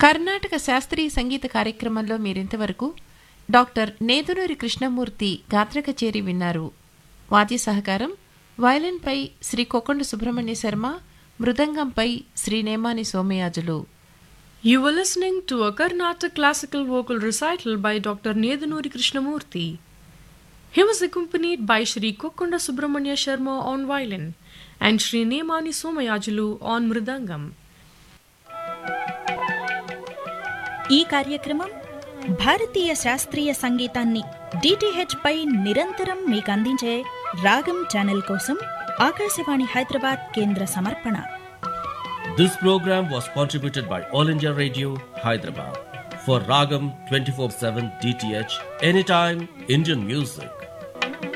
కర్ణాటక శాస్త్రీయ సంగీత కార్యక్రమంలో మీరింతవరకు డాక్టర్ నేదునూరి కృష్ణమూర్తి గాత్ర కచేరి విన్నారు వాద్య సహకారం వయలిన్పై Shri కొకొండ Subrahmanya Sharma మృదంగంపై Shri Nemani Somayajulu You were listening to a Carnatic classical vocal recital by Dr. Nedanuri Krishnamurti. He was accompanied by Shri Kokkonda Subramanya Sharma on violin and Shri Nemani Somayajulu on mridangam. ఈ కార్యక్రమం భారతీయ శాస్త్రీయ సంగీతాన్ని డిటిహెచ్ పై నిరంతరం మీకు అందించే రాగం ఛానల్ కోసం ఆకాశవాణి హైదరాబాద్ కేంద్ర సమర్పణ This program was contributed by All India Radio, Hyderabad. For Ragam 24 7 DTH, anytime Indian music.